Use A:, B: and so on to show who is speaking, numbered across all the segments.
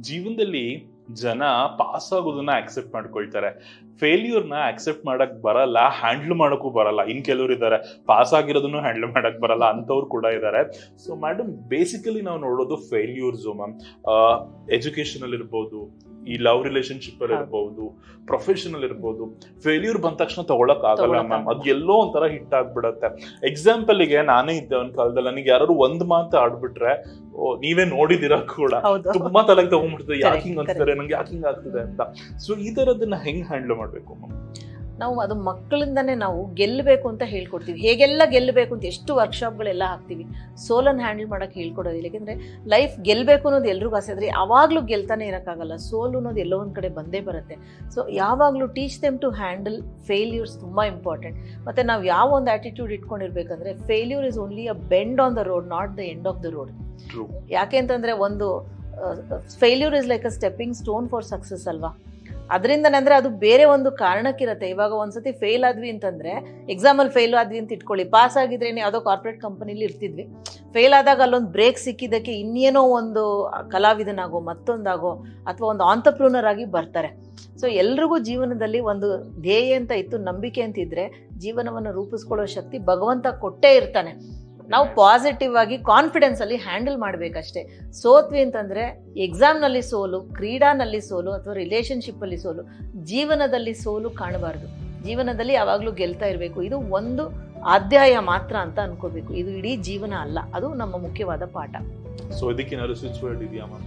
A: ಜೀವನದಲ್ಲಿ ಜನ ಪಾಸ್ ಆಗೋದನ್ನ ಅಕ್ಸೆಪ್ಟ್ ಮಾಡ್ಕೊಳ್ತಾರೆ ಫೇಲ್ಯೂರ್ನ ಅಕ್ಸೆಪ್ಟ್ ಮಾಡಕ್ ಬರಲ್ಲ ಹ್ಯಾಂಡ್ಲ್ ಮಾಡೋಕ್ಕೂ ಬರಲ್ಲ ಇನ್ ಕೆಲವ್ರು ಇದ್ದಾರೆ ಪಾಸ್ ಆಗಿರೋದನ್ನು ಹ್ಯಾಂಡಲ್ ಮಾಡಕ್ ಬರಲ್ಲ ಅಂತವ್ರು ಕೂಡ ಇದ್ದಾರೆ ಸೊ ಮೇಡಮ್ ಬೇಸಿಕಲಿ ನಾವು ನೋಡೋದು ಫೇಲ್ಯೂರ್ಸು ಮ್ಯಾಮ್ ಎಜುಕೇಶನ್ ಅಲ್ಲಿ ಇರ್ಬೋದು ಈ ಲವ್ ರಿಲೇಶನ್ಶಿಪ್ ಅಲ್ಲಿ
B: ಹೌದು.
A: ಇರ್ಬೋದು ಪ್ರೊಫೆಷನಲ್ ಇರ್ಬೋದು ಫೇಲ್ಯೂರ್ ಬಂದ ತಕ್ಷಣ ತಗೊಳಕ್ ಆಗಲ್ಲ
B: ತಗೊಳಕ್
A: ಮ್ಯಾಮ್
B: ಆಗಲ್ಲ.
A: ಅದ್ ಎಲ್ಲೋ ಒಂಥರ ಹಿಟ್ ಆಗ್ಬಿಡತ್ತೆ ಎಕ್ಸಾಂಪಲ್ ಗೆ ನಾನೇ ಇದ್ದೆ ಒಂದ್ ಕಾಲದಲ್ಲಿ ನನಗೆ ಯಾರು ಒಂದ್ ಮಾತು ಆಡ್ಬಿಟ್ರೆ ಓ, ನೀವೇ ನೋಡಿದಿರ ಕೂಡ
B: ಹೌದು
A: ತುಂಬಾ ತಲೆಗೆ ತಗೊಂಡ್ಬಿಡ್ತದೆ ಯಾಕೆ
B: Correct,
A: ಹಿಂಗ್ ಅನ್ಸ್ತಾರೆ ನಂಗೆ ಯಾಕೆ ಹಿಂಗ್ ಆಗ್ತದೆ ಅಂತ ಸೊ ಈ ತರದನ್ನ ಹೆಂಗ್ ಹ್ಯಾಂಡಲ್ ಮಾಡ್ಬೇಕು ಮ್ಯಾಮ್
B: ನಾವು ಅದು ಮಕ್ಕಳಿಂದನೇ ನಾವು ಗೆಲ್ಲಬೇಕು ಅಂತ ಹೇಳ್ಕೊಡ್ತೀವಿ ಹೇಗೆಲ್ಲ ಗೆಲ್ಲಬೇಕು ಅಂತ ಎಷ್ಟು ವರ್ಕ್ಶಾಪ್ಗಳೆಲ್ಲ ಹಾಕ್ತೀವಿ ಸೋಲನ್ನು ಹ್ಯಾಂಡಲ್ ಮಾಡೋಕೆ ಹೇಳ್ಕೊಡೋದಿಲ್ಲ ಯಾಕೆಂದರೆ ಲೈಫ್ ಗೆಲ್ಲಬೇಕು ಅನ್ನೋದು ಎಲ್ರಿಗೂ ಆಸೆ ಆದರೆ ಯಾವಾಗಲೂ ಗೆಲ್ತಾನೆ ಇರೋಕ್ಕಾಗಲ್ಲ ಸೋಲು ಅನ್ನೋದು ಎಲ್ಲೋ ಒಂದು ಕಡೆ ಬಂದೇ ಬರುತ್ತೆ ಸೊ ಯಾವಾಗಲೂ teach them to handle failures ತುಂಬ ಇಂಪಾರ್ಟೆಂಟ್ ಮತ್ತು ನಾವು ಯಾವ ಒಂದು ಆ್ಯಟಿಟ್ಯೂಡ್ ಇಟ್ಕೊಂಡಿರ್ಬೇಕಂದ್ರೆ failure is only a bend on the road not the end of the road
A: true
B: ಯಾಕೆ ಅಂತಂದರೆ ಒಂದು failure is like a stepping stone for success ಅಲ್ವಾ ಅದರಿಂದನೇ ಅಂದರೆ ಅದು ಬೇರೆ ಒಂದು ಕಾರಣಕ್ಕಿರುತ್ತೆ ಇವಾಗ ಒಂದ್ಸತಿ ಫೇಲ್ ಆದ್ವಿ ಅಂತಂದರೆ ಎಕ್ಸಾಮಲ್ಲಿ ಫೇಲ್ ಆದ್ವಿ ಅಂತ ಇಟ್ಕೊಳ್ಳಿ ಪಾಸ್ ಆಗಿದ್ರೇನೆ ಯಾವುದೋ ಕಾರ್ಪೊರೇಟ್ ಕಂಪನಿಲಿ ಇರ್ತಿದ್ವಿ ಫೇಲ್ ಆದಾಗ ಅಲ್ಲೊಂದು ಬ್ರೇಕ್ ಸಿಕ್ಕಿದ್ದಕ್ಕೆ ಇನ್ನೇನೋ ಒಂದು ಕಲಾವಿದನಾಗೋ ಮತ್ತೊಂದಾಗೋ ಅಥವಾ ಒಂದು ಆಂಟರ್ಪ್ರೂನರ್ ಆಗಿ ಬರ್ತಾರೆ ಸೊ ಎಲ್ರಿಗೂ ಜೀವನದಲ್ಲಿ ಒಂದು ಧ್ಯೇಯ ಅಂತ ಇತ್ತು ನಂಬಿಕೆ ಅಂತ ಇದ್ರೆ ಜೀವನವನ್ನು ರೂಪಿಸ್ಕೊಳ್ಳೋ ಶಕ್ತಿ ಭಗವಂತ ಕೊಟ್ಟೇ ಇರ್ತಾನೆ ನಾವು ಪಾಸಿಟಿವ್ ಆಗಿ ಕಾನ್ಫಿಡೆನ್ಸ್ ಅಲ್ಲಿ ಹ್ಯಾಂಡಲ್ ಮಾಡಬೇಕಷ್ಟೇ ಸೋತ್ವಿ ಅಂತಂದ್ರೆ ಎಕ್ಸಾಮ್ನಲ್ಲಿ ಸೋಲು ಕ್ರೀಡಾನಲ್ಲಿ ಸೋಲು ಅಥವಾ ರಿಲೇಶನ್ಶಿಪ್ ಅಲ್ಲಿ ಸೋಲು ಜೀವನದಲ್ಲಿ ಸೋಲು ಕಾಣಬಾರ್ದು ಜೀವನದಲ್ಲಿ ಯಾವಾಗಲೂ ಗೆಲ್ತಾ ಇರಬೇಕು ಇದು ಒಂದು ಅಧ್ಯಾಯ ಮಾತ್ರ ಅಂತ ಅನ್ಕೋಬೇಕು ಇದು ಇಡೀ ಜೀವನ ಅಲ್ಲ ಅದು ನಮ್ಮ ಮುಖ್ಯವಾದ ಪಾಠ
A: ಸೊ ಇದಕ್ಕೇನಾದ್ರು ಸ್ವಿಚ್ ವರ್ಡ್ ಇದೆಯಾ ma'am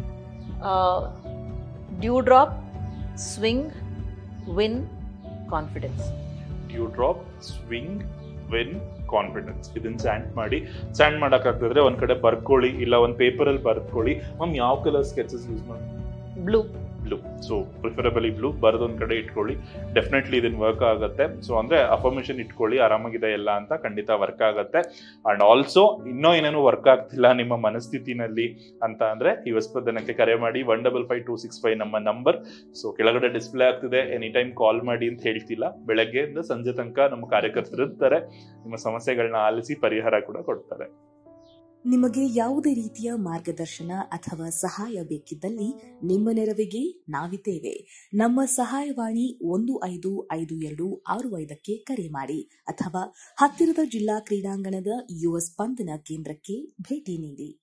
B: dew drop swing win confidence
A: dew drop swing win confidence ಇದನ್ನ ಸ್ಯಾಂಡ್ ಮಾಡಿ ಸ್ಯಾಂಡ್ ಮಾಡಕ್ ಆಗ್ತದ್ರೆ ಒಂದ್ ಕಡೆ ಬರ್ಕೊಳ್ಳಿ ಇಲ್ಲ ಒಂದ್ ಪೇಪರ್ ಅಲ್ಲಿ ಬರ್ಕೊಳ್ಳಿ ಮ್ಯಾಮ್ ಯಾವ ಕಲರ್ ಸ್ಕೆಚಸ್ ಯೂಸ್ ಮಾಡಿ
B: blue
A: blue so preferably blue ಬರೆದೊಂದ್ ಕಡೆ ಇಟ್ಕೊಳ್ಳಿ ಡೆಫಿನೆಟ್ಲಿ ಇದನ್ನ ವರ್ಕ್ ಆಗುತ್ತೆ ಸೊ ಅಂದ್ರೆ ಅಫರ್ಮೇಷನ್ ಇಟ್ಕೊಳ್ಳಿ ಆರಾಮಾಗಿದೆ ಎಲ್ಲ ಅಂತ ಖಂಡಿತ ವರ್ಕ್ ಆಗುತ್ತೆ ಅಂಡ್ ಆಲ್ಸೋ ಇನ್ನೂ ಏನೇನು ವರ್ಕ್ ಆಗ್ತಿಲ್ಲ ನಿಮ್ಮ ಮನಸ್ಥಿತಿನಲ್ಲಿ ಅಂತ ಅಂದ್ರೆ ಈ ಹೊಸಪದನಕ್ಕೆ ಕರೆ ಮಾಡಿ one double five two six five ನಮ್ಮ ನಂಬರ್ ಸೊ ಕೆಳಗಡೆ ಡಿಸ್ಪ್ಲೇ ಆಗ್ತಿದೆ ಎನಿ ಟೈಮ್ ಕಾಲ್ ಮಾಡಿ ಅಂತ ಹೇಳ್ತಿಲ್ಲ ಬೆಳಗ್ಗೆಯಿಂದ ಸಂಜೆ ತನಕ ನಮ್ಮ ಕಾರ್ಯಕರ್ತರು ಇರ್ತಾರೆ ನಿಮ್ಮ ಸಮಸ್ಯೆಗಳನ್ನ ಆಲಿಸಿ ಪರಿಹಾರ ಕೂಡ ಕೊಡ್ತಾರೆ
C: ನಿಮಗೆ ಯಾವುದೇ ರೀತಿಯ ಮಾರ್ಗದರ್ಶನ ಅಥವಾ ಸಹಾಯ ಬೇಕಿದ್ದಲ್ಲಿ ನಿಮ್ಮ ನೆರವಿಗೆ ನಾವಿದ್ದೇವೆ ನಮ್ಮ ಸಹಾಯವಾಣಿ ಒಂದು ಐದು ಐದು ಎರಡು ಆರು ಐದಕ್ಕೆ ಕರೆ ಮಾಡಿ ಅಥವಾ ಹತ್ತಿರದ ಜಿಲ್ಲಾ ಕ್ರೀಡಾಂಗಣದ ಯುವ ಸ್ಪಂದನ ಕೇಂದ್ರಕ್ಕೆ ಭೇಟಿ ನೀಡಿ